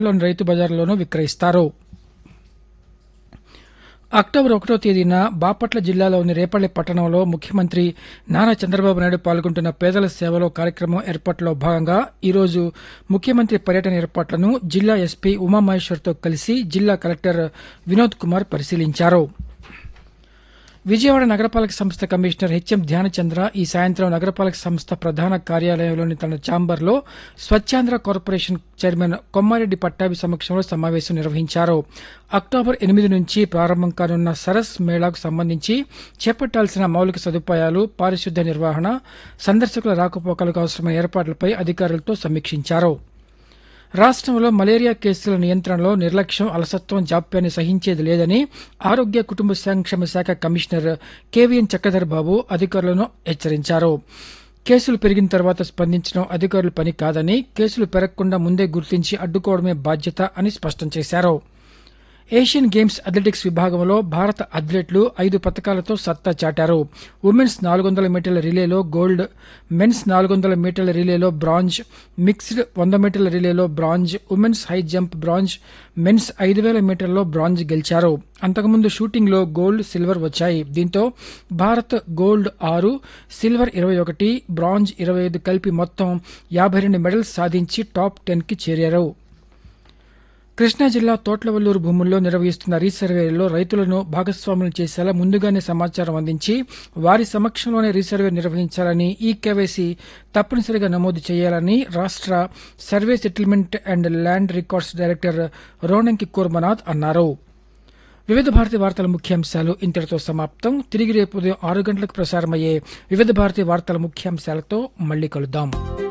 లోని రైతు బజార్లోనూ విక్రయిస్తారు అక్టోబర్ ఒకటో తేదీన బాపట్ల జిల్లాలోని రేపల్లి పట్టణంలో ముఖ్యమంత్రి నారా చంద్రబాబు నాయుడు పాల్గొంటున్న పేదల సేవలో కార్యక్రమం ఏర్పాట్లో భాగంగా ఈరోజు ముఖ్యమంత్రి పర్యటన ఏర్పాట్లను జిల్లా ఎస్పీ ఉమామహేశ్వర్తో కలిసి జిల్లా కలెక్టర్ వినోద్ కుమార్ పరిశీలించారు విజయవాడ నగరపాలక సంస్థ కమిషనర్ హెచ్ఎం ధ్యానచంద్ర ఈ సాయంత్రం నగరపాలక సంస్థ ప్రధాన కార్యాలయంలోని తన ఛాంబర్లో స్వచ్ఛాంధ్ర కార్పొరేషన్ చైర్మన్ కొమ్మారెడ్డి పట్టాభి సమక్షంలో సమావేశం నిర్వహించారు అక్టోబర్ ఎనిమిది నుంచి ప్రారంభం కానున్న సరస్ మేళాకు సంబంధించి చేపట్టాల్సిన మౌలిక సదుపాయాలు పారిశుద్ధ్య నిర్వహణ సందర్శకుల రాకపోకలకు అవసరమైన ఏర్పాట్లపై అధికారులతో సమీక్షించారు రాష్ట్రంలో మలేరియా కేసుల నియంత్రణలో నిర్లక్ష్యం అలసత్వం జాప్యాన్ని సహించేది లేదని ఆరోగ్య కుటుంబ సంక్షేమ శాఖ కమిషనర్ కేవీఎన్ చక్రధర్ బాబు అధికారులను హెచ్చరించారు కేసులు పెరిగిన తర్వాత స్పందించడం అధికారుల పని కాదని కేసులు పెరగకుండా ముందే గుర్తించి అడ్డుకోవడమే బాధ్యత అని స్పష్టం చేశారు ఏషియన్ గేమ్స్ అథ్లెటిక్స్ విభాగంలో భారత అథ్లెట్లు ఐదు పథకాలతో సత్తా చాటారు ఉమెన్స్ నాలుగు వందల మీటర్ల రిలేలో గోల్డ్ మెన్స్ నాలుగు వందల మీటర్ల రిలేలో బ్రాంజ్ మిక్స్డ్ వంద మీటర్ల రిలేలో bronze women's high jump bronze men's ఐదు వేల మీటర్లలో బ్రాంజ్ గెలిచారు అంతకుముందు షూటింగ్లో గోల్డ్ సిల్వర్ వచ్చాయి దీంతో భారత్ గోల్డ్ ఆరు సిల్వర్ ఇరవై ఒకటి బ్రాంజ్ ఇరవై ఐదు కలిపి మొత్తం యాభై రెండు మెడల్స్ సాధించి టాప్ టెన్కి చేరారు కృష్ణా జిల్లా తోట్లవల్లూరు భూముల్లో నిర్వహిస్తున్న రీసర్వేలో రైతులను భాగస్వాములు చేసేలా ముందుగానే సమాచారం అందించి వారి సమక్షంలోనే రీసర్వే నిర్వహించాలని ఈ కేవైసీ తప్పనిసరిగా నమోదు చేయాలని రాష్ట్ర survey settlement and land records director Ronanki Kurmanath అన్నారు వివిధ భారతి వార్తల ముఖ్యాంశాలు ఇంతటితో సమాప్తం తిరిగి రేపు ఉదయం ఆరు గంటలకు ప్రసారమయ్యే వివిధ భారతి వార్తల ముఖ్యాంశాలతో మళ్ళీ కలుద్దాం